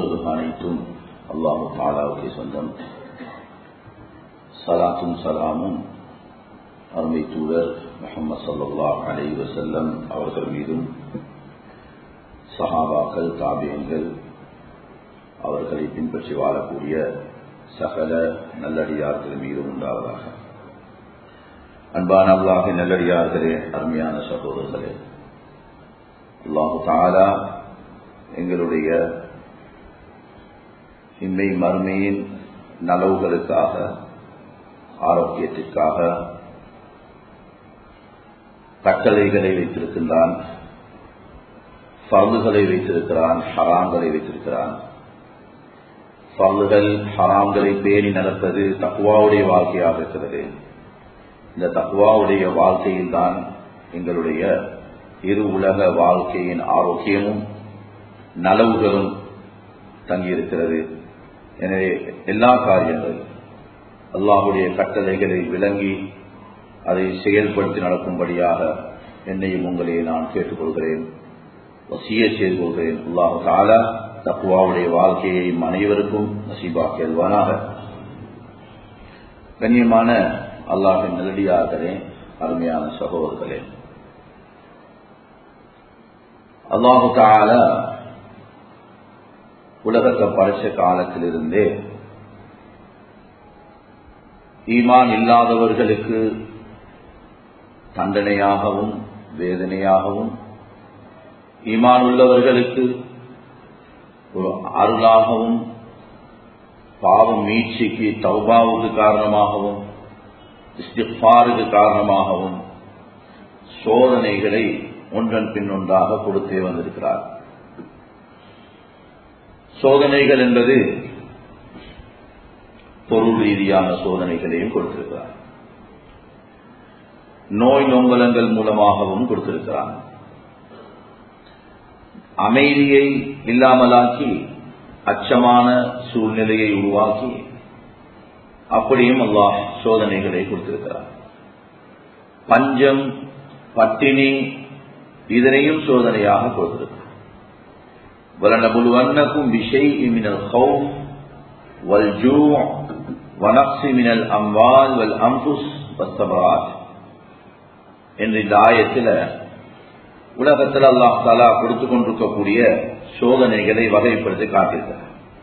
புகழ் அனைத்தும் அல்லாஹு தாலாவுக்கு சொந்தம் சலாத்தும் சலாமும் அருமை தூதர் முகமது சல்லா அலை வசல்லம் அவர்கள் மீதும் சஹாபாக்கள் தாபியங்கள் அவர்களை பின்பற்றி வாழக்கூடிய சகல நல்லடியார்கள் மீதும் உண்டாவதாக அன்பான அல்லாஹை நல்லடியார்களே அருமையான சகோதரர்களே அல்லாஹு தாலா எங்களுடைய இம்மை மறுமையின் நலவுகளுக்காக ஆரோக்கியத்திற்காக கட்டளைகளை வைத்திருக்கின்றான் பருந்துகளை வைத்திருக்கிறான் ஹராம்களை வைத்திருக்கிறான் பருந்துகள் ஹராம்களை பேணி நடப்பது தக்குவாவுடைய வாழ்க்கையாக இருக்கிறது இந்த தக்குவாவுடைய வாழ்க்கையில் தான் எங்களுடைய இரு உலக வாழ்க்கையின் ஆரோக்கியமும் நலவுகளும் தங்கியிருக்கிறது எனவே எல்லா காரியங்களும் அல்லாஹுடைய கட்டளைகளை விளங்கி அதை செயல்படுத்தி நடக்கும்படியாக என்னையும் உங்களையும் நான் கேட்டுக்கொள்கிறேன் வசிய செய்து கொள்கிறேன் அல்லாஹு தாலா தக்குவாவுடைய வாழ்க்கையை அனைவருக்கும் நசீபா கேள்வானாக கண்ணியமான அல்லாஹின் நல்லடியார்களே அருமையான சகோதரர்களே அல்லாஹு தாலா உலகத்தை படைச்ச காலத்திலிருந்தே ஈமான் இல்லாதவர்களுக்கு தண்டனையாகவும் வேதனையாகவும் ஈமான் உள்ளவர்களுக்கு ஒரு அருளாகவும் பாவம் மீட்சிக்கு தௌபாவுக்கு காரணமாகவும் இஸ்திஃபாருக்கு காரணமாகவும் சோதனைகளை ஒன்றன் பின் ஒன்றாக கொடுத்தே வந்திருக்கிறார் சோதனைகள் என்பது பொருள் ரீதியான சோதனைகளையும் கொடுத்திருக்கிறார் நோய் நொங்கலங்கள் மூலமாகவும் கொடுத்திருக்கிறார் அமைதியை இல்லாமலாக்கி அச்சமான சூழ்நிலையை உருவாக்கி அப்படியும் அல்லாஹ் சோதனைகளை கொடுத்திருக்கிறார் பஞ்சம் பட்டினி இதனையும் சோதனையாக கொடுத்திருக்கிறார் ولنبلونكم بشيء من الخوف والجوع ونقص من الأموال والأنفس والثمرات என்ற இந்த ஆயத்தில் உலகத்தில் அல்லாஹ் தாலா கொடுத்து கொண்டிருக்கக்கூடிய சோதனைகளை வகைப்படுத்தி காட்டியிருக்கிறார்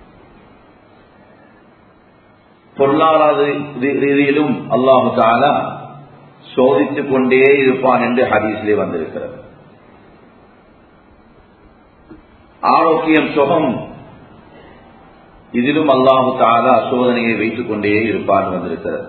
பொருளாதார ரீதியிலும் அல்லாஹு தாலா சோதித்துக் கொண்டே இருப்பான் என்று ஹதீஸ்லே வந்திருக்கிறது ஆரோக்கியம் சுகம் இதிலும் அல்லாஹு தாலா சோதனையை வைத்துக் கொண்டே இருப்பான் வந்திருக்கிறது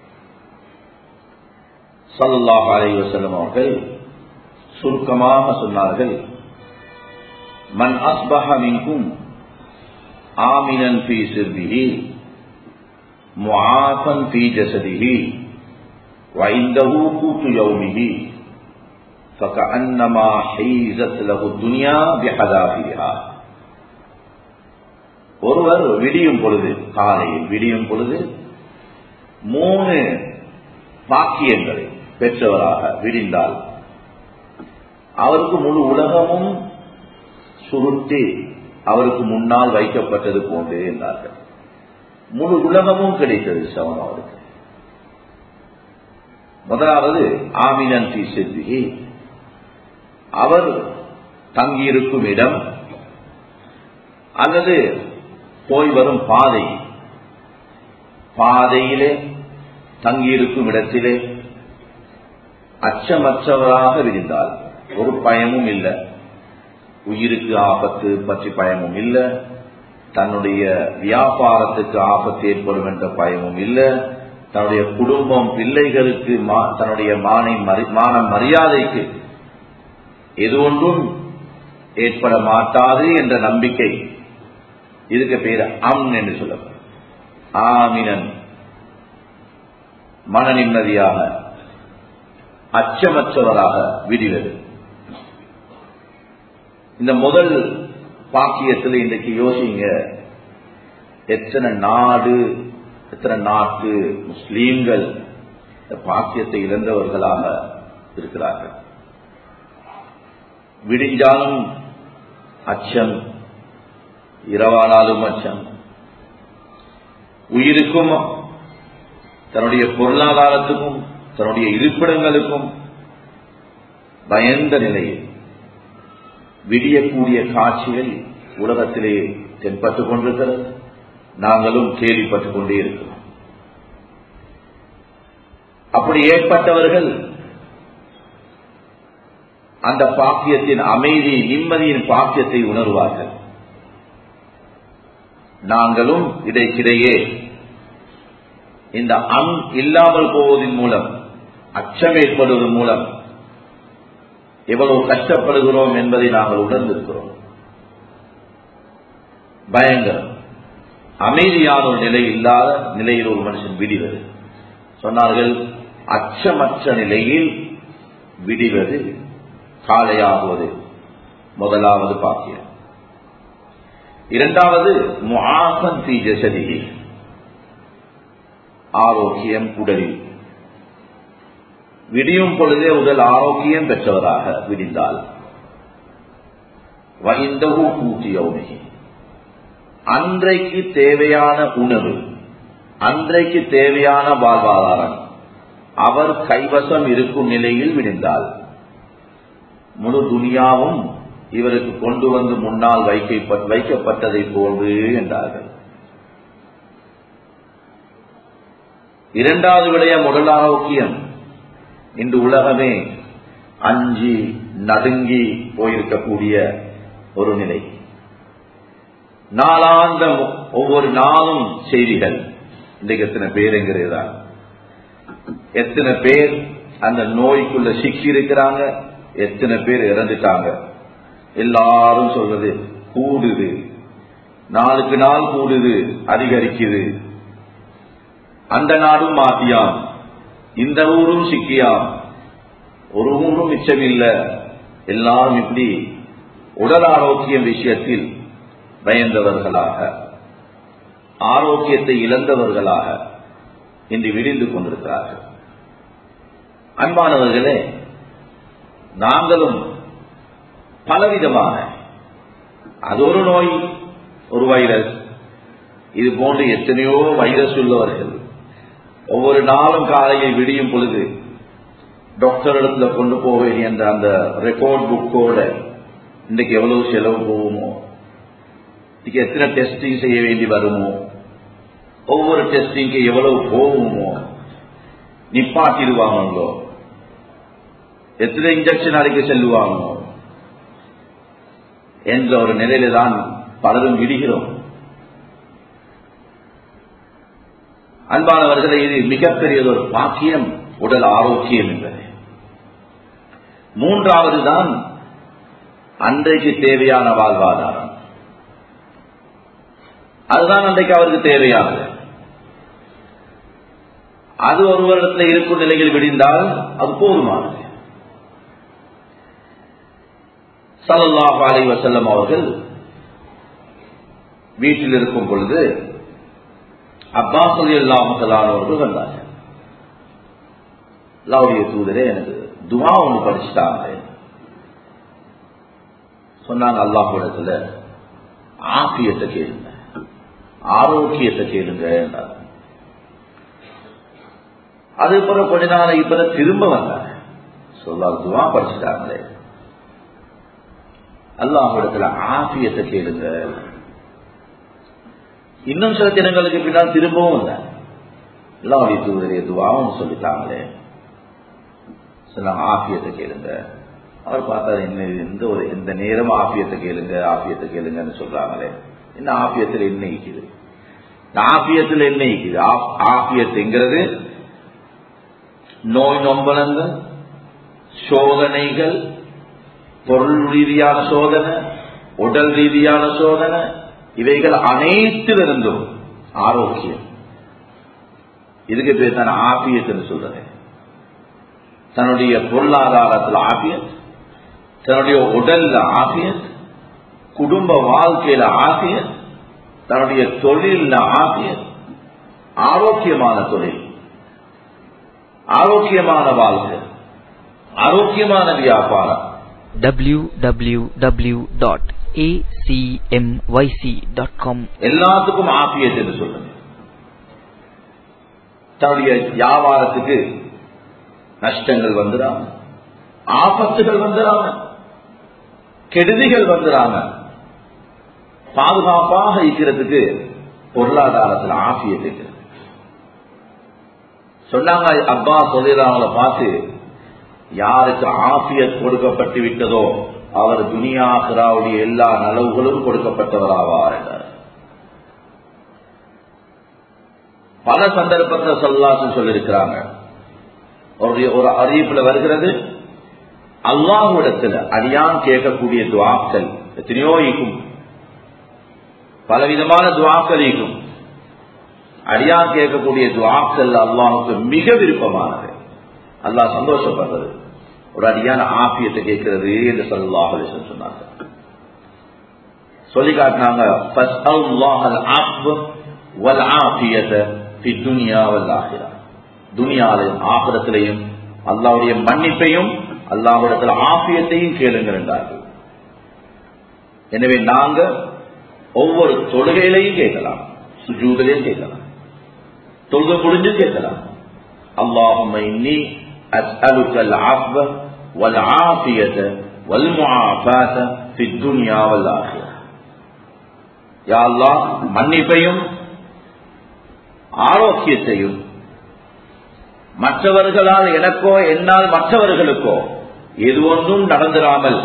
சல்லாஹ் அலை வசலம் அவர்கள் சுருக்கமாக சொன்னார்கள் மன் அஸ்பஹ மின்கும் ஆமினன் பி சிர்பிஹி முஆஃபன் பி ஜசதிஹி وعنده قوت يومه فكأنما حيزت له الدنيا بحذافيرها ஒருவர் விடியும் பொழுது காலையில் விடியும் பொழுது மூணு பாக்கியங்களை பெற்றவராக விடிந்தால் அவருக்கு முழு உலகமும் சுருட்டி அவருக்கு முன்னால் வைக்கப்பட்டது போன்றே என்றார்கள் முழு உலகமும் கிடைத்தது சவம் அவருக்கு முதலாவது ஆமினன் தி சித்தி அவர் தங்கியிருக்கும் இடம் அல்லது போய் வரும் பாதை பாதையிலே தங்கியிருக்கும் இடத்திலே அச்சமற்றவராக விரிந்தால் ஒரு பயமும் இல்லை உயிருக்கு ஆபத்து பற்றி பயமும் இல்லை தன்னுடைய வியாபாரத்துக்கு ஆபத்து ஏற்படும் என்ற பயமும் இல்லை தன்னுடைய குடும்பம் பிள்ளைகளுக்கு தன்னுடைய மானை மான மரியாதைக்கு எது ஒன்றும் ஏற்பட மாட்டாது என்ற நம்பிக்கை இதுக்கு பேர் அம் என்று சொல்லப்படும் ஆமினன் மன நிம்மதியாக அச்சமற்றவராக விடுவது இந்த முதல் பாக்கியத்தில் இன்றைக்கு யோசிங்க எத்தனை நாடு எத்தனை நாட்டு முஸ்லீம்கள் இந்த பாக்கியத்தை இழந்தவர்களாக இருக்கிறார்கள் விடிஞ்சாலும் அச்சம் இரவானாலும் அச்சம் உயிருக்கும் தன்னுடைய பொருளாதாரத்துக்கும் தன்னுடைய இருப்பிடங்களுக்கும் பயந்த நிலையில் விடியக்கூடிய காட்சிகள் உலகத்திலே தென்பட்டுக் கொண்டிருக்கிறது நாங்களும் கேள்விப்பட்டுக் கொண்டே இருக்கிறோம் அப்படி ஏற்பட்டவர்கள் அந்த பாக்கியத்தின் அமைதி நிம்மதியின் பாக்கியத்தை உணர்வார்கள் நாங்களும் இடைக்கிடையே இந்த அம் இல்லாமல் போவதன் மூலம் அச்சம் ஏற்படுவதன் மூலம் எவ்வளவு கஷ்டப்படுகிறோம் என்பதை நாங்கள் உணர்ந்திருக்கிறோம் பயங்கரம் அமைதியான ஒரு நிலை இல்லாத நிலையில் ஒரு மனுஷன் விடிவது சொன்னார்கள் அச்சமற்ற நிலையில் விடிவது காலையாகுவது முதலாவது பாக்கியம் இரண்டாவது முஆசன் பி ஜசதிகி ஆரோக்கியம் உடலில் விடியும் பொழுதே உடல் ஆரோக்கியம் பெற்றவராக விடிந்தால் வைந்தகு கூட்டியவுமே அன்றைக்கு தேவையான உணவு அன்றைக்கு தேவையான வாழ்வாதாரம் அவர் கைவசம் இருக்கும் நிலையில் விடிந்தால் முழு துனியாவும் இவருக்கு கொண்டு வந்து முன்னால் வைக்கப்பட்டதை போன்று என்றார்கள் இரண்டாவது விடயம் உடல் ஆரோக்கியம் இன்று உலகமே அஞ்சி நடுங்கி போயிருக்கக்கூடிய ஒரு நிலை நாளாந்த ஒவ்வொரு நாளும் செய்திகள் இன்றைக்கு எத்தனை பேருங்கிறதா எத்தனை பேர் அந்த நோய்க்குள்ள சிக்கி இருக்கிறாங்க எத்தனை பேர் இறந்துட்டாங்க எல்லாரும் சொல்றது கூடுது நாளுக்கு நாள் கூடுது அதிகரிக்குது அந்த நாடும் மாத்தியாம் இந்த ஊரும் சிக்கியாம் ஒரு ஊரும் மிச்சம் இல்ல எல்லாரும் இப்படி உடல் ஆரோக்கியம் விஷயத்தில் பயந்தவர்களாக ஆரோக்கியத்தை இழந்தவர்களாக இன்று விடிந்து கொண்டிருக்கிறார்கள் அன்பானவர்களே நாங்களும் பலவிதமான அது ஒரு நோய் ஒரு வைரஸ் இது போன்று எத்தனையோ வைரஸ் உள்ளவர்கள் ஒவ்வொரு நாளும் காலையில் விடியும் பொழுது டாக்டர் இடத்துல கொண்டு போக வேண்டிய அந்த அந்த ரெக்கார்ட் புக்கோட இன்றைக்கு எவ்வளவு செலவு போகுமோ இன்னைக்கு எத்தனை டெஸ்டிங் செய்ய வேண்டி வருமோ ஒவ்வொரு டெஸ்டிங்க்கு எவ்வளவு போகுமோ நிப்பாட்டிடுவாங்களோ எத்தனை இன்ஜெக்ஷன் அடிக்க செல்லுவாங்களோ என்ற ஒரு நிலையில தான் பலரும் விடுகிறோம் அன்பானவர்களே இது மிகப்பெரியது ஒரு பாக்கியம் உடல் ஆரோக்கியம் என்பது மூன்றாவது தான் அன்றைக்கு தேவையான வாழ்வாதாரம் அதுதான் அன்றைக்கு அவருக்கு தேவையானது அது ஒரு வருடத்தில் இருக்கும் நிலையில் விடிந்தால் அது போதுமானது சல்லாஹ் அலை வசல்லம் அவர்கள் வீட்டில் இருக்கும் பொழுது அப்பாஸ் அலி அல்லாமலானவர்கள் வந்தார்கள் அல்லாவுடைய தூதரே எனக்கு துவா ஒன்று படிச்சுட்டாங்க சொன்னாங்க அல்லாஹிடத்துல ஆக்கியத்தை கேளுங்க ஆரோக்கியத்தை கேளுங்க என்றார் அது போல கொஞ்ச நாள் இப்ப திரும்ப வந்தாங்க சொல்லாது துவா படிச்சுட்டாங்களே அல்லாஹிடத்துல ஆசியத்தை கேளுங்க இன்னும் சில தினங்களுக்கு பின்னால் திரும்பவும் இல்லை அல்லாவுடைய தூதரைய துவாவும் சொல்லிட்டாங்களே சொன்னாங்க ஆசியத்தை கேளுங்க அவர் பார்த்தா என்ன எந்த ஒரு எந்த நேரம் ஆபியத்தை கேளுங்க ஆபியத்தை கேளுங்கன்னு சொல்றாங்களே என்ன ஆபியத்தில் என்ன இருக்குது ஆபியத்தில் என்ன இருக்குது ஆபியத்துங்கிறது நோய் நொம்பலங்கள் சோதனைகள் பொருள் ரீதியான சோதனை உடல் ரீதியான சோதனை இவைகள் அனைத்திலிருந்தும் ஆரோக்கியம் இதுக்கு பேர் தான் ஆபியத்துன்னு சொல்றது தன்னுடைய பொருளாதாரத்தில் ஆபியத் தன்னுடைய உடல்ல ஆபியத் குடும்ப வாழ்க்கையில ஆபியத் தன்னுடைய தொழில ஆபியத் ஆரோக்கியமான தொழில் ஆரோக்கியமான வாழ்க்கை ஆரோக்கியமான வியாபாரம் www.acmyc acmyc.com எல்லாத்துக்கும் ஆபியத் என்று சொல்லுங்க தன்னுடைய வியாபாரத்துக்கு நஷ்டங்கள் வந்துடாம ஆபத்துகள் வந்துடாம கெடுதிகள் வந்துடாம பாதுகாப்பாக இருக்கிறதுக்கு பொருளாதாரத்தில் ஆசியத் இருக்கிறது சொன்னாங்க அப்பா சொல்லிடுறாங்கள பார்த்து யாருக்கு ஆசியத் கொடுக்கப்பட்டு விட்டதோ அவர் துனியாசிராவுடைய எல்லா நலவுகளும் கொடுக்கப்பட்டவராவார் என்றார் பல சந்தர்ப்பத்தில் சொல்லாசன் சொல்லியிருக்கிறாங்க ஒரு ஒரு அறிவிப்புல வருகிறது அல்லாஹுடத்தில் அடியான் கேட்கக்கூடிய துவாக்கள் எத்தனையோ இருக்கும் பலவிதமான துவாக்கள் இருக்கும் அடியான் கேட்கக்கூடிய துவாக்கள் அல்லாஹுக்கு மிக விருப்பமானது அல்லாஹ் சந்தோஷப்படுறது ஒரு அடியான ஆபியத்தை கேட்கிறது என்று சொல்லாஹ் சொன்னாங்க சொல்லி காட்டினாங்க துனியாலையும் ஆபரத்திலையும் அல்லாவுடைய மன்னிப்பையும் அல்லாவிடத்தில் ஆபியத்தையும் கேளுங்கள் என்றார்கள் எனவே நாங்க ஒவ்வொரு தொழுகையிலையும் கேட்கலாம் சுஜூதிலையும் கேட்கலாம் தொழுகை முடிஞ்சு கேட்கலாம் அல்லாஹும் இன்னி أسألك العفو والعافية والمعافاة في الدنيا والآخرة يا الله மன்னிப்பையும் ஆரோக்கியத்தையும் மற்றவர்களால் எனக்கோ என்னால் மற்றவர்களுக்கோ எது ஒன்றும் நடந்திராமல்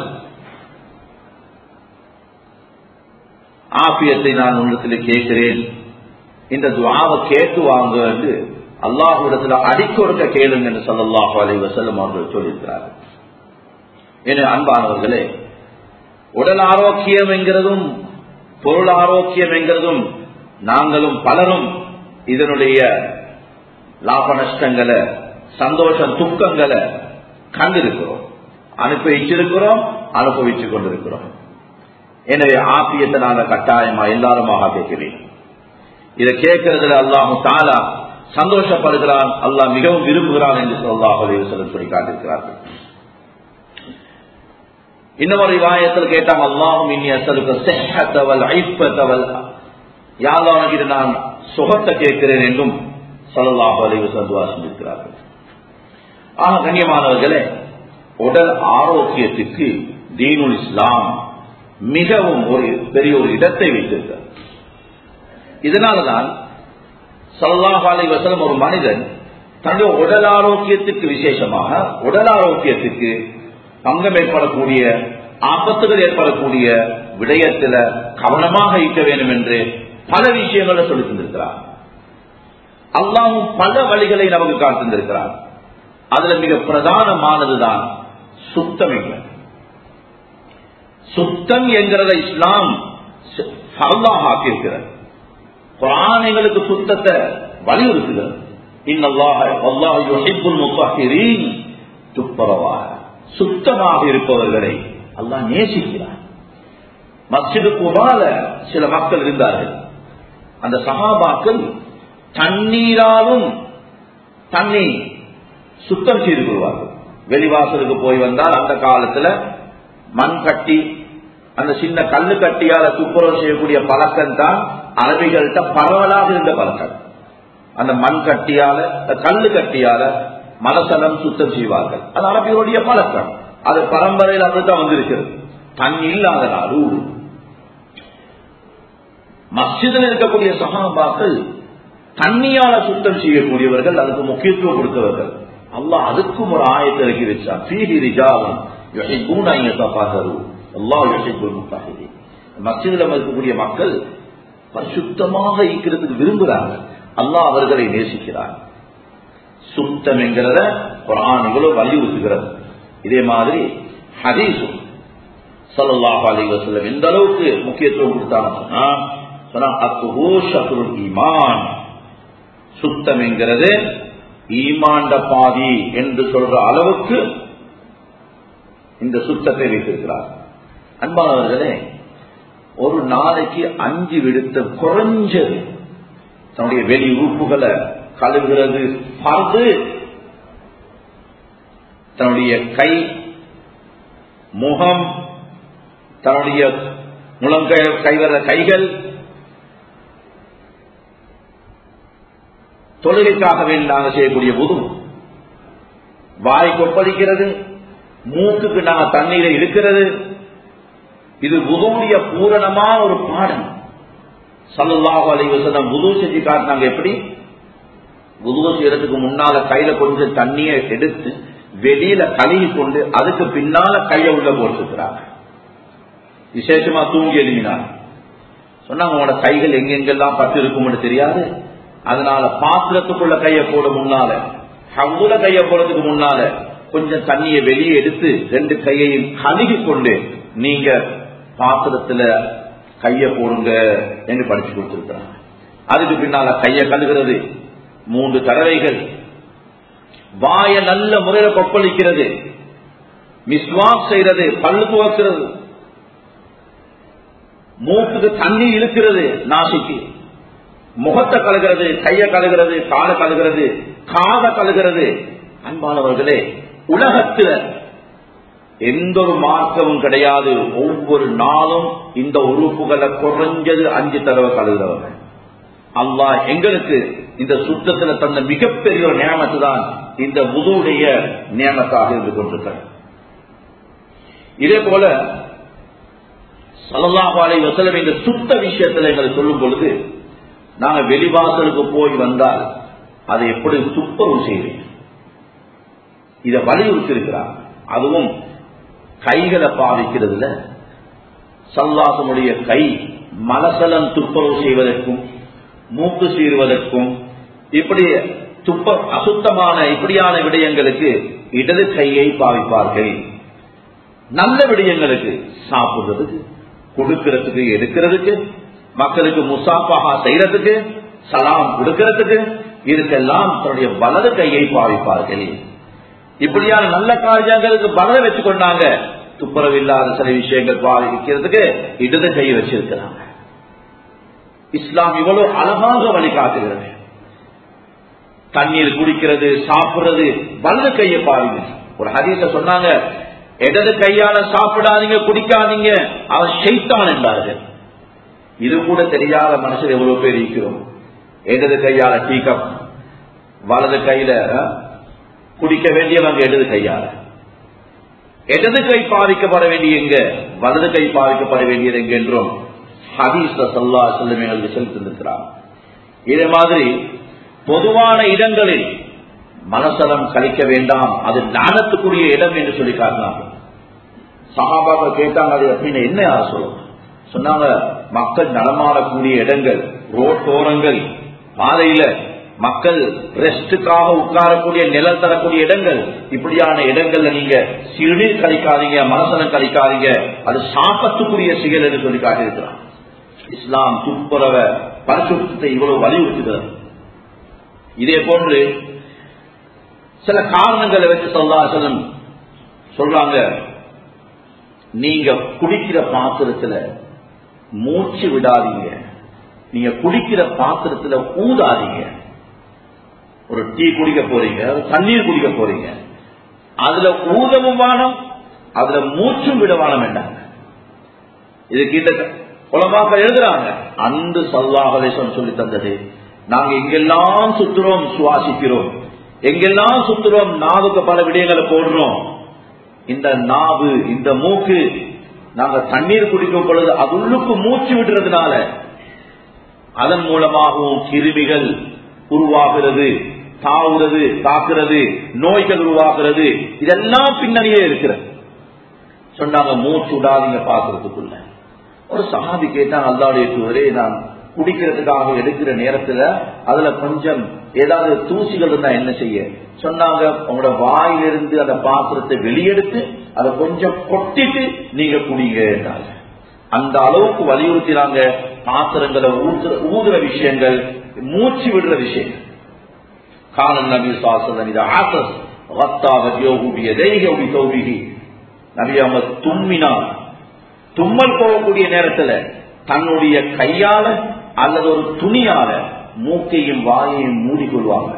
ஆபியத்தை நான் உன்னிடத்தில் கேட்கிறேன் இந்த துவாவை கேட்டு வாங்க என்று அல்லாஹுடத்துல அடிக்கொடுக்க கேளுங்க என்று சொல்லல்லாஹு அலை வசல்லம் அவர்கள் சொல்லியிருக்கிறார்கள் என அன்பானவர்களே உடல் ஆரோக்கியம் என்கிறதும் பொருள் ஆரோக்கியம் என்கிறதும் நாங்களும் பலரும் இதனுடைய லாப நஷ்டங்களை சந்தோஷம் துக்கங்களை கண்டிருக்கிறோம் அனுபவிச்சிருக்கிறோம் அனுபவித்துக் கொண்டிருக்கிறோம் எனவே ஆப்பியத்தை நாங்கள் கட்டாயமா எல்லாருமாக கேட்கிறேன் இதை கேட்கறதுல அல்லாஹு தாலா சந்தோஷப்படுகிறான் அல்லாஹ் மிகவும் விரும்புகிறான் என்று சொல்லாஹ் அலைவசலம் சொல்லி காட்டிருக்கிறார்கள் இன்னொரு வாயத்தில் கேட்டாங்க அல்லாஹும் இனி அசலுக்கு செஹத்தவல் ஐப்பத்தவல் யாழ்லாகிட்டு நான் சுகத்தை கேட்கிறேன் என்றும் சல்லாஹ் அலைவசம் துவா செஞ்சிருக்கிறார்கள் ஆக கண்ணியமானவர்களே உடல் ஆரோக்கியத்துக்கு தீனுல் இஸ்லாம் மிகவும் ஒரு பெரிய ஒரு இடத்தை வைத்திருக்கிறார் இதனாலதான் சல்லாஹ் அலி வசலம் ஒரு மனிதன் தன்னுடைய உடல் ஆரோக்கியத்துக்கு விசேஷமாக உடல் ஆரோக்கியத்துக்கு பங்கம் ஏற்படக்கூடிய ஆபத்துகள் ஏற்படக்கூடிய விடயத்தில் கவனமாக இருக்க வேண்டும் என்று பல விஷயங்களை சொல்லி தந்திருக்கிறார் அல்லாவும் பல வழிகளை நமக்கு காத்திருந்திருக்கிறார் அதுல மிக பிரதானமானதுதான் சுத்தம் என்கிற சுத்தம் என்கிறத இஸ்லாம் சரலாக ஆக்கியிருக்கிறது குரான் எங்களுக்கு சுத்தத்தை வலியுறுத்துகிறது துப்பரவாக சுத்தமாக இருப்பவர்களை அல்லாஹ் நேசிக்கிறார் மஸ்ஜிது குபால சில மக்கள் இருந்தார்கள் அந்த சகாபாக்கள் தண்ணீராலும் தண்ணி சுத்தம் செய்து கொள்வார்கள் வெளிவாசலுக்கு போய் வந்தால் அந்த காலத்துல மண் கட்டி அந்த சின்ன கல்லு கட்டியால துப்புரவு செய்யக்கூடிய பழக்கம் தான் அரபிகள்கிட்ட பரவலாக இருந்த பழக்கம் அந்த மண் கட்டியால கல்லு கட்டியால மனசலம் சுத்தம் செய்வார்கள் அது அரபிகளுடைய பழக்கம் அது பரம்பரையில் அப்படித்தான் வந்திருக்கிறது தண்ணி இல்லாத நாடு மஸ்ஜிதில் இருக்கக்கூடிய சகாபாக்கள் தண்ணியால சுத்தம் செய்யக்கூடியவர்கள் அதுக்கு முக்கியத்துவம் கொடுத்தவர்கள் அல்லாஹ் அதுக்கும் ஒரு ஆயத்தை இறக்கி வச்சான் ஃபீஹி ரிஜாலன் யுஹிப்பூன அன் யதஃபஹரு அல்லாஹ் யுஹிப்புல் முத்தஹிதீன் மஸ்ஜிதில் இருக்கக்கூடிய மக்கள் பரிசுத்தமாக இருக்கிறதுக்கு விரும்புகிறாங்க அல்லாஹ் அவர்களை நேசிக்கிறார் சுத்தம் என்கிறத குரான் இவ்வளவு வலியுறுத்துகிறது இதே மாதிரி ஹதீசும் சல்லாஹ் அலி வசல்லம் எந்த அளவுக்கு முக்கியத்துவம் கொடுத்தாங்க சொன்னா சொன்னா அத்துஹூ ஷத்ருல் ஈமான் சுத்தம் என்கிறது ஈமாண்ட பாதி என்று சொல்ற அளவுக்கு இந்த சுத்தத்தை வைத்திருக்கிறார் அன்பானவர்களே ஒரு நாளைக்கு அஞ்சு விடுத்த குறைஞ்சது தன்னுடைய வெளி உறுப்புகளை கழுவுகிறது பார்த்து தன்னுடைய கை முகம் தன்னுடைய முழங்கை கைவர கைகள் தொழிலுக்காக வேண்டி நாங்கள் செய்யக்கூடிய உது வாய் கொப்பளிக்கிறது மூக்குக்கு நாங்க தண்ணீரை இருக்கிறது இது உதவுடைய பூரணமான ஒரு பாடம் சல்லாஹு அலைவசம் உது செஞ்சு காட்டினாங்க எப்படி உதுவ செய்யறதுக்கு முன்னால கையில கொஞ்சம் தண்ணியை எடுத்து வெளியில கழுகி கொண்டு அதுக்கு பின்னால கைய உள்ள போட்டுக்கிறாங்க விசேஷமா தூங்கி எழுதினாங்க சொன்னாங்க உங்களோட கைகள் எங்கெங்கெல்லாம் பத்து இருக்கும்னு தெரியாது அதனால பாத்திரத்துக்குள்ள கைய போட முன்னால ஹவுல கைய போடுறதுக்கு முன்னால கொஞ்சம் தண்ணியை வெளியே எடுத்து ரெண்டு கையையும் கழுகி கொண்டு நீங்க பாத்திரத்துல கைய போடுங்க என்று படிச்சு கொடுத்திருக்கிறாங்க அதுக்கு பின்னால கைய கழுகிறது மூன்று தடவைகள் வாய நல்ல முறையில கொப்பளிக்கிறது மிஸ்வாக் செய்யறது பல்லு துவக்கிறது மூக்குக்கு தண்ணி இழுக்கிறது நாசிக்கு முகத்தை கழுகிறது கைய கழுகிறது காலை கழுகிறது காதை கழுகிறது அன்பானவர்களே உலகத்தில் எந்த ஒரு மாற்றமும் கிடையாது ஒவ்வொரு நாளும் இந்த உறுப்புகளை குறைஞ்சது அஞ்சு தடவை கழுகிறவர்கள் அல்லா எங்களுக்கு இந்த சுத்தத்தில் தந்த மிகப்பெரிய ஒரு நியமத்து தான் இந்த முதுடைய நியமத்தாக இருந்து கொண்டிருக்கிறது இதே போல சலல்லாபாலை வசலம் இந்த சுத்த விஷயத்தில் எங்களுக்கு சொல்லும் பொழுது நாங்க வெளிவாசலுக்கு போய் வந்தால் அதை எப்படி துப்புரவு செய்வீங்க இதை வலியுறுத்தி இருக்கிறார் அதுவும் கைகளை பாவிக்கிறதுல சல்லாசனுடைய கை மலசலம் துப்புரவு செய்வதற்கும் மூக்கு சீர்வதற்கும் இப்படி துப்ப அசுத்தமான இப்படியான விடயங்களுக்கு இடது கையை பாவிப்பார்கள் நல்ல விடயங்களுக்கு சாப்பிடுறதுக்கு கொடுக்கிறதுக்கு எடுக்கிறதுக்கு மக்களுக்கு முசாஃபாக செய்யறதுக்கு சலாம் கொடுக்கிறதுக்கு இதுக்கெல்லாம் தன்னுடைய வலது கையை பாவிப்பார்கள் இப்படியான நல்ல காரியங்களுக்கு வலத வச்சு கொண்டாங்க துப்புரவு இல்லாத சில விஷயங்கள் பாவிக்கிறதுக்கு இடது கையை வச்சிருக்கிறாங்க இஸ்லாம் இவ்வளவு அழகாக வழிகாட்டுகிறது தண்ணீர் குடிக்கிறது சாப்பிடுறது வலது கையை பாருங்க ஒரு ஹதீச சொன்னாங்க இடது கையால சாப்பிடாதீங்க குடிக்காதீங்க அவன் ஷெய்தான் என்றார்கள் இது கூட தெரியாத மனுஷன் எவ்வளவு பேர் இருக்கிறோம் இடது கையால டீ கப் வலது கையில குடிக்க வேண்டியவங்க இடது கையால இடது கை பாதிக்கப்பட வேண்டிய எங்க வலது கை பாதிக்கப்பட வேண்டியது எங்க என்றும் ஹதீஸ் சல்லா செல்லும் எங்களுக்கு செலுத்திருக்கிறார் இதே மாதிரி பொதுவான இடங்களில் மனசலம் கழிக்க வேண்டாம் அது ஞானத்துக்குரிய இடம் என்று சொல்லி காட்டினாங்க சகாபாக்கள் கேட்டாங்க அது அப்படின்னு என்ன யார் சொல்லுவாங்க சொன்னாங்க மக்கள் நடமாடக்கூடிய இடங்கள் ரோட்டோரங்கள் பாதையில மக்கள் ரெஸ்டுக்காக உட்காரக்கூடிய நிழல் தரக்கூடிய இடங்கள் இப்படியான இடங்கள்ல நீங்க சிறுநீர் கழிக்காதீங்க மனசனம் கழிக்காதீங்க அது சாப்பத்துக்குரிய செயல் என்று சொல்லி காட்டியிருக்கிறான் இஸ்லாம் துப்புரவ பரிசுத்தத்தை இவ்வளவு வலியுறுத்துகிறது இதே போன்று சில காரணங்களை வச்சு சொல்லாசலம் சொல்றாங்க நீங்க குடிக்கிற பாத்திரத்துல மூச்சு விடாதீங்க நீங்க குடிக்கிற பாத்திரத்துல ஊதாதீங்க ஒரு டீ குடிக்க போறீங்க தண்ணீர் குடிக்க போறீங்க அதுல ஊதவும் வானம் அதுல மூச்சும் விட வானம் வேண்டாங்க இதுக்கு இந்த உலமாக்கள் எழுதுறாங்க அன்று சல்லாஹலேசம் சொல்லி தந்தது நாங்க எங்கெல்லாம் சுத்துறோம் சுவாசிக்கிறோம் எங்கெல்லாம் சுத்துறோம் நாவுக்கு பல விடயங்களை போடுறோம் இந்த நாவு இந்த மூக்கு நாங்க தண்ணீர் குடிக்கும் பொழுது அதுள்ளுக்கு மூச்சு விடுறதுனால அதன் மூலமாகவும் கிருமிகள் உருவாகிறது தாவுறது தாக்குறது நோய்கள் உருவாகிறது இதெல்லாம் பின்னணியே இருக்கிறது சொன்னாங்க மூச்சு விடாதீங்க பாக்குறதுக்குள்ள ஒரு சகாபி கேட்டான் அல்லாடைய தூரே நான் குடிக்கிறதுக்காக எடுக்கிற நேரத்துல அதுல கொஞ்சம் ஏதாவது தூசிகள் இருந்தா என்ன செய்ய சொன்னாங்க உங்களோட வாயிலிருந்து அந்த பாத்திரத்தை வெளியெடுத்து அதை கொஞ்சம் கொட்டிட்டு நீங்க குடிங்க என்றாங்க அந்த அளவுக்கு வலியுறுத்தினாங்க பாத்திரங்களை ஊதுற ஊதுற விஷயங்கள் மூச்சு விடுற விஷயங்கள் காலம் நபி சாசனம் இது ஆசஸ் வத்தாக யோகுபிய தெய்கி தௌபிகி நபி அவங்க தும்மினார் தும்மல் போகக்கூடிய நேரத்துல தன்னுடைய கையால அல்லது ஒரு துணியால மூக்கையும் வாயையும் மூடிக்கொள்வாங்க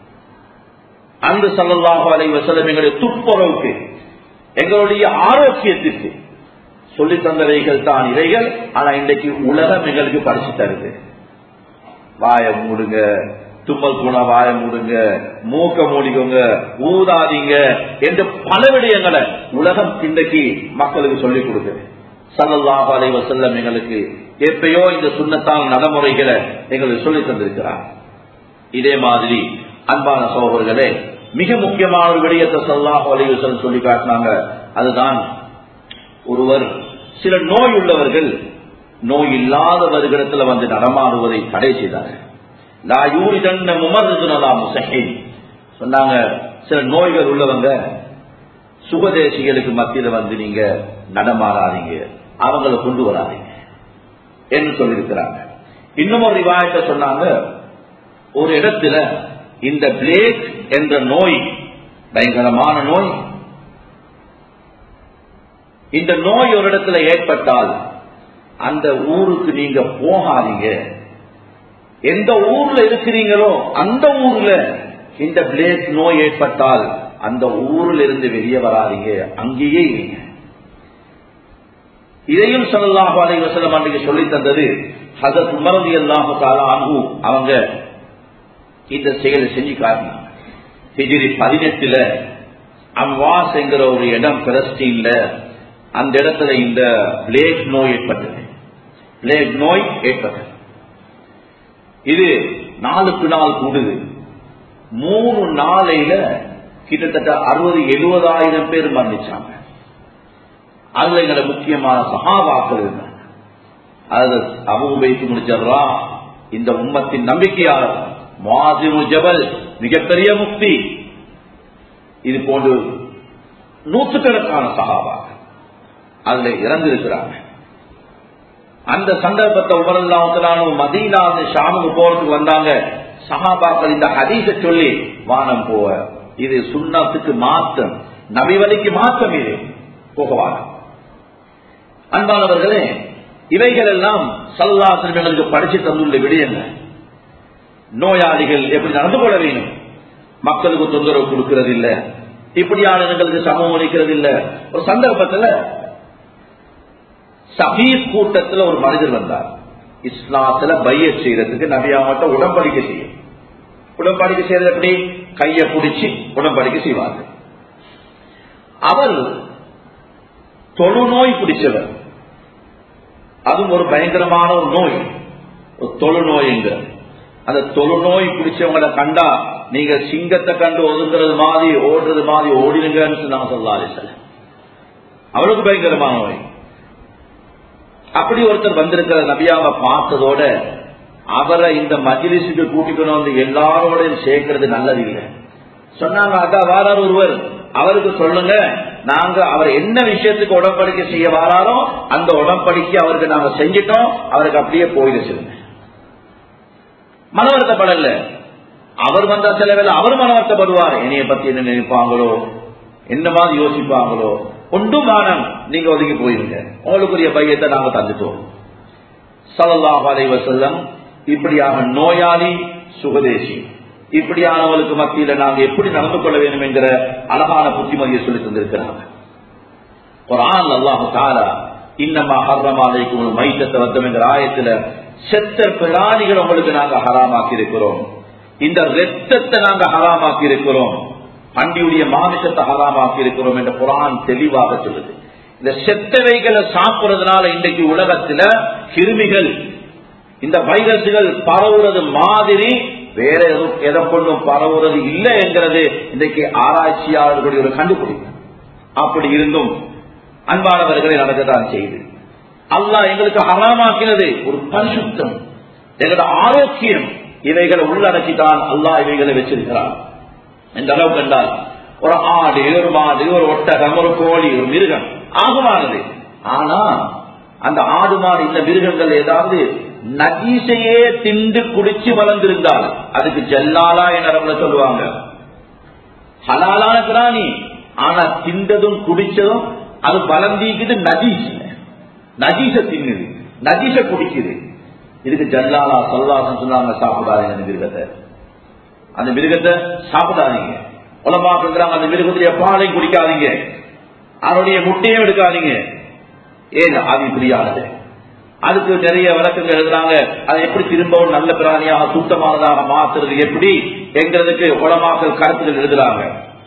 அன்று சல்லல்லாஹு அலை வசலம் எங்களுடைய துப்புரவுக்கு எங்களுடைய ஆரோக்கியத்திற்கு சொல்லி தந்தவைகள் தான் இவைகள் ஆனா இன்றைக்கு உலகம் எங்களுக்கு படிச்சு தருது வாய மூடுங்க தும்மல் போனா வாய மூடுங்க மூக்க மூடிக்கோங்க ஊதாதீங்க என்று பல விடயங்களை உலகம் இன்றைக்கு மக்களுக்கு சொல்லிக் கொடுக்குது சல்லல்லாஹு அலைஹி வஸல்லம் எங்களுக்கு எப்பயோ இந்த சுண்ணத்தான நடைமுறைகளை எங்களுக்கு சொல்லி தந்திருக்கிறார் இதே மாதிரி அன்பான சகோதரர்களே மிக முக்கியமான ஒரு விடயத்தை சல்லாஹு அலைஹி வஸல்லம் சொல்லி காட்டினாங்க அதுதான் ஒருவர் சில நோய் உள்ளவர்கள் நோய் இல்லாதவர்களிடத்துல வந்து நடமாடுவதை தடை செய்தார்கள் லா யூரிதன்ன முமர்துனலா முசஹின் சொன்னாங்க சில நோய்கள் உள்ளவங்க சுகதேசிகளுக்கு மத்தியில வந்து நீங்க நடமாடாதீங்க அவங்கள கொண்டு வராதீங்க என்று சொல்லியிருக்கிறாங்க இன்னும் ஒரு ரிவாயத்தை சொன்னாங்க ஒரு இடத்துல இந்த பிளேக் என்ற நோய் பயங்கரமான நோய் இந்த நோய் ஒரு இடத்துல ஏற்பட்டால் அந்த ஊருக்கு நீங்க போகாதீங்க எந்த ஊர்ல இருக்கிறீங்களோ அந்த ஊர்ல இந்த பிளேக் நோய் ஏற்பட்டால் அந்த ஊர்ல இருந்து வெளியே வராதீங்க அங்கேயே இருங்க இதையும் சல்லாஹு அலை வசலம் அன்றைக்கு சொல்லி தந்தது ஹசத் உமரதி அல்லாஹு தாலு அவங்க இந்த செயலை செஞ்சு காட்டினாங்க ஹிஜிரி பதினெட்டுல அம்வாஸ் என்கிற ஒரு இடம் பிரஸ்டீன்ல அந்த இடத்துல இந்த பிளேக் நோய் ஏற்பட்டது பிளேக் நோய் ஏற்பட்டது இது நாளுக்கு நாள் கூடுது மூணு நாளையில கிட்டத்தட்ட அறுபது எழுபதாயிரம் பேர் மரணிச்சாங்க அதுல எங்களை முக்கியமான சகாபாக்கள் இருந்தாங்க அது அபுபைத்து முடிச்சிடறா இந்த உம்மத்தின் நம்பிக்கையாளர் மாதிரு ஜபல் மிகப்பெரிய முக்தி இது போன்று நூற்றுக்கணக்கான சகாபாக்கள் அதுல இறந்திருக்கிறாங்க அந்த சந்தர்ப்பத்தை உமரல்லாமத்திலான மதீனா ஷாமுக்கு போறதுக்கு வந்தாங்க சஹாபாக்கள் இந்த ஹதீஸ சொல்லி வானம் போவ இது சுண்ணத்துக்கு மாற்றம் நபிவலிக்கு மாற்றம் இது போகவான அன்பானவர்களே இவைகள் எல்லாம் சல்லாசிரமங்களுக்கு படிச்சு தந்துள்ள விடயங்கள் நோயாளிகள் எப்படி நடந்து கொள்ள வேணும் மக்களுக்கு தொந்தரவு கொடுக்கிறது இல்ல இப்படியாளர்களுக்கு சமம் அளிக்கிறது இல்ல ஒரு சந்தர்ப்பத்தில் சபீஸ் கூட்டத்தில் ஒரு மனிதர் வந்தார் இஸ்லாத்துல பைய செய்யறதுக்கு நபியாமட்ட உடம்படிக்கை செய்யும் உடம்படிக்கை செய்யறது எப்படி கையை பிடிச்சி உடம்படிக்கை செய்வார்கள் அவர் தொழுநோய் பிடிச்சவர் அதுவும் ஒரு பயங்கரமான ஒரு நோய் ஒரு தொழுநோய்ங்க அந்த தொழுநோய் பிடிச்சவங்களை கண்டா நீங்க சிங்கத்தை கண்டு ஒதுங்கிறது மாதிரி ஓடுறது மாதிரி ஓடிடுங்கன்னு நான் சொல்லாது அவளுக்கு பயங்கரமான நோய் அப்படி ஒருத்தர் வந்திருக்கிற நபியாவை பார்த்ததோட அவரை இந்த மஜிலிசுக்கு கூட்டிக்கணும் வந்து எல்லாரோடையும் சேர்க்கறது நல்லது இல்லை சொன்னாங்க அதான் வாரார் ஒருவர் அவருக்கு சொல்லுங்க நாங்க அவர் என்ன விஷயத்துக்கு உடம்படிக்கை செய்ய வாராரோ அந்த உடம்படிக்கை அவருக்கு நாங்க செஞ்சிட்டோம் அவருக்கு அப்படியே போயிட சொல்லுங்க மனவருத்தப்படல அவர் வந்த சில வேலை அவர் மனவருத்தப்படுவார் என்னைய பத்தி என்ன நினைப்பாங்களோ என்ன மாதிரி யோசிப்பாங்களோ ஒன்றும் மானம் நீங்க ஒதுங்கி போயிருங்க உங்களுக்குரிய பையத்தை நாங்க தந்துட்டோம் சல்லாஹ் அலைவசல்லம் இப்படியாக நோயாளி சுகதேசி இப்படியானவர்களுக்கு மத்தியில நாங்க எப்படி நடந்து கொள்ள வேண்டும் என்கிற அழகான புத்திமதியை சொல்லி தந்திருக்கிறாங்க ஒரு ஆண் அல்லாஹு தாரா இன்னமா ஹர்ரமாலைக்கும் ஒரு மைத்தத்தை வந்தம் என்கிற ஆயத்துல செத்த பிராணிகள் உங்களுக்கு நாங்க ஹராமாக்கி இருக்கிறோம் இந்த ரத்தத்தை நாங்க ஹராமாக்கி இருக்கிறோம் பண்டியுடைய மாமிசத்தை ஹராமாக்கி இருக்கிறோம் என்ற குரான் தெளிவாக சொல்லுது இந்த செத்தவைகளை சாப்பிடுறதுனால இன்றைக்கு உலகத்துல கிருமிகள் இந்த வைரஸ்கள் பரவுறது மாதிரி வேற எதுவும் எதை கொண்டும் பரவுறது இல்லை என்கிறது இன்றைக்கு ஆராய்ச்சியாளர்களுடைய ஒரு கண்டுபிடிப்பு அப்படி இருந்தும் அன்பானவர்களை நடக்கத்தான் செய்து அல்லாஹ் எங்களுக்கு ஹராமாக்கினது ஒரு பரிசுத்தம் எங்களோட ஆரோக்கியம் இவைகளை உள்ளடக்கித்தான் அல்லாஹ் இவைகளை வச்சிருக்கிறான் எந்த அளவு கண்டால் ஒரு ஆடு ஒரு மாடு ஒரு ஒட்டகம் ஒரு கோழி ஒரு மிருகம் ஆகுமானது ஆனா அந்த ஆடு மாடு இந்த மிருகங்கள் ஏதாவது நகீசையே திண்டு குடிச்சு வளர்ந்திருந்தால் அதுக்கு ஜல்லாலா என சொல்லுவாங்க ஹலாலான பிராணி ஆனா திண்டதும் குடிச்சதும் அது வளர்ந்திக்குது நஜீஸ் நஜீச தின்னுது நஜீச குடிக்குது இதுக்கு ஜல்லாலா சொல்லாசம் சொன்னாங்க சாப்பிடாதீங்க அந்த மிருகத்தை அந்த மிருகத்தை சாப்பிடாதீங்க உலமாக்குங்கிறாங்க அந்த மிருகத்துடைய பாலையும் குடிக்காதீங்க அதனுடைய முட்டையும் எடுக்காதீங்க ஏன் அது இப்படியானது அதுக்கு நிறைய விளக்கங்கள் எழுதுறாங்க அதை எப்படி திரும்பவும் நல்ல பிராணியாக சுத்தமானதாக மாத்துறது எப்படி என்கிறதுக்கு உலமாக்கள் கருத்துகள் எழுதுறாங்க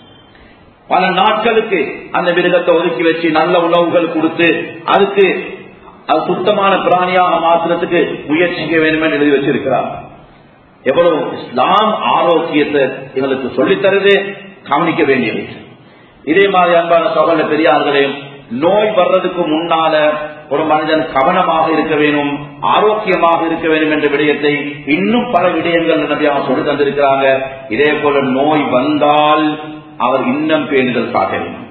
பல நாட்களுக்கு அந்த மிருகத்தை ஒதுக்கி வச்சு நல்ல உணவுகள் கொடுத்து அதுக்கு அது சுத்தமான பிராணியாக மாற்றுறதுக்கு முயற்சிக்க வேண்டும் என்று எழுதி வச்சிருக்கிறார் எவ்வளவு இஸ்லாம் ஆரோக்கியத்தை எங்களுக்கு சொல்லித்தருது கவனிக்க வேண்டியது இதே மாதிரி அன்பான சகோதர பெரியார்களே நோய் வர்றதுக்கு முன்னால ஒரு மனிதன் கவனமாக இருக்க வேண்டும் ஆரோக்கியமாக இருக்க வேண்டும் என்ற விடயத்தை இன்னும் பல விடயங்கள் நபியாக சொல்லி தந்திருக்கிறாங்க இதே போல நோய் வந்தால் அவர் இன்னும் பேணுதல் காட்ட வேண்டும்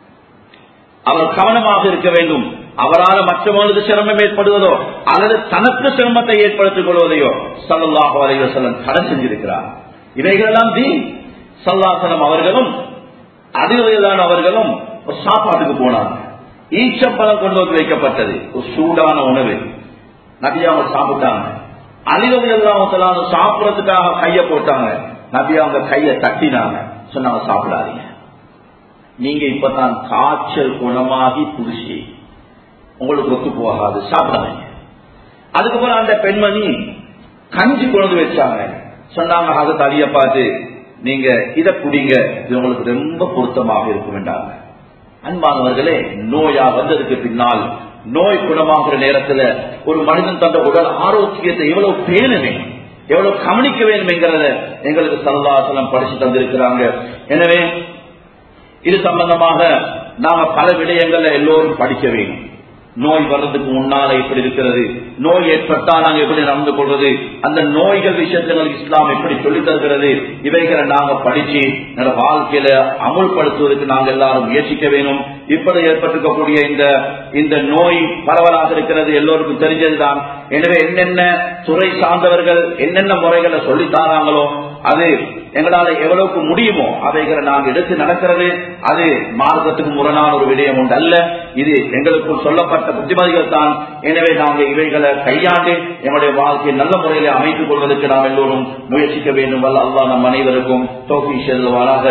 அவர் கவனமாக இருக்க வேண்டும் அவரால் மற்றவர்களுக்கு சிரமம் ஏற்படுவதோ அல்லது தனக்கு சிரமத்தை ஏற்படுத்திக் கொள்வதையோ சல்லாஹு அலைவசலம் தடை செஞ்சிருக்கிறார் இவைகளெல்லாம் தீ சல்லாசனம் அவர்களும் அதிகான அவர்களும் ஒரு சாப்பாட்டுக்கு போனாங்க ஈச்சப்பழம் கொண்டு வந்து வைக்கப்பட்டது ஒரு சூடான உணவு நபி அவங்க சாப்பிட்டாங்க அழிவது எல்லாம் சாப்பிடறதுக்காக கைய போட்டாங்க நபி அவங்க கைய தட்டினாங்க சொன்னாங்க சாப்பிடாதீங்க நீங்க இப்பதான் காய்ச்சல் குணமாகி புதுசி உங்களுக்கு ஒத்து போகாது சாப்பிடாதீங்க அதுக்கப்புறம் அந்த பெண்மணி கஞ்சி கொண்டு வச்சாங்க சொன்னாங்க அது தலிய பார்த்து நீங்க இதை குடிங்க இது உங்களுக்கு ரொம்ப பொருத்தமாக இருக்கும் என்றாங்க அன்பானவர்களே நோயா வந்ததுக்கு பின்னால் நோய் குணமாகிற நேரத்துல ஒரு மனிதன் தந்த உடல் ஆரோக்கியத்தை எவ்வளவு பேணுமே எவ்வளவு கவனிக்க வேண்டும் என்கிறத எங்களுக்கு சரதாசனம் படிச்சு தந்திருக்கிறாங்க எனவே இது சம்பந்தமாக நாம பல விடயங்கள்ல எல்லோரும் படிக்க வேண்டும் நோய் வர்றதுக்கு முன்னால எப்படி இருக்கிறது நோய் ஏற்பட்டா நாங்க எப்படி நடந்து கொள்வது அந்த நோய்கள் விஷயத்தில் இஸ்லாம் எப்படி சொல்லி தருகிறது இவைகளை நாங்க படிச்சு என்னோட வாழ்க்கையில அமுல்படுத்துவதற்கு நாங்க எல்லாரும் முயற்சிக்க வேணும் இப்படி ஏற்பட்டிருக்கக்கூடிய இந்த இந்த நோய் பரவலாக இருக்கிறது எல்லோருக்கும் தெரிஞ்சதுதான் எனவே என்னென்ன துறை சார்ந்தவர்கள் என்னென்ன முறைகளை சொல்லித்தாராங்களோ அது எங்களால எவ்வளவுக்கு முடியுமோ அவைகளை நாங்கள் எடுத்து நடக்கிறது அது மார்க்கத்துக்கு முரணான ஒரு விடயம் உண்டு அல்ல இது எங்களுக்குள் சொல்லப்பட்ட புத்திமதிகள் தான் எனவே நாங்கள் இவைகளை கையாண்டு எங்களுடைய வாழ்க்கையை நல்ல முறையில் அமைத்துக் கொள்வதற்கு நாம் எல்லோரும் முயற்சிக்க வேண்டும் வல்ல அல்லா நம் அனைவருக்கும் தோஃபி செல்வாராக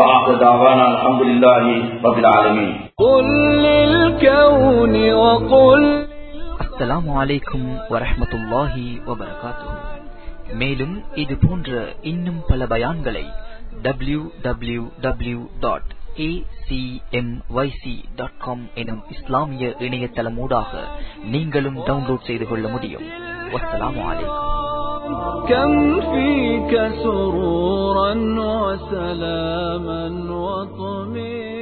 அஹமதுல்லாஹி ரபில் ஆலமீன் قل للكون وقل அஸ்ஸலாமு அலைக்கும் வரஹ்மத்துல்லாஹி வபரகாத்துஹு மேலும் இது போன்ற இன்னும் பல பயான்களை W W W dot dot com எனும் இஸ்லாமிய இணையதளமூடாக நீங்களும் டவுன்லோட் செய்து கொள்ள முடியும் வஸ்ஸலாமு அலைக்கும் كم فيك سرورا وسلاما وطمئنا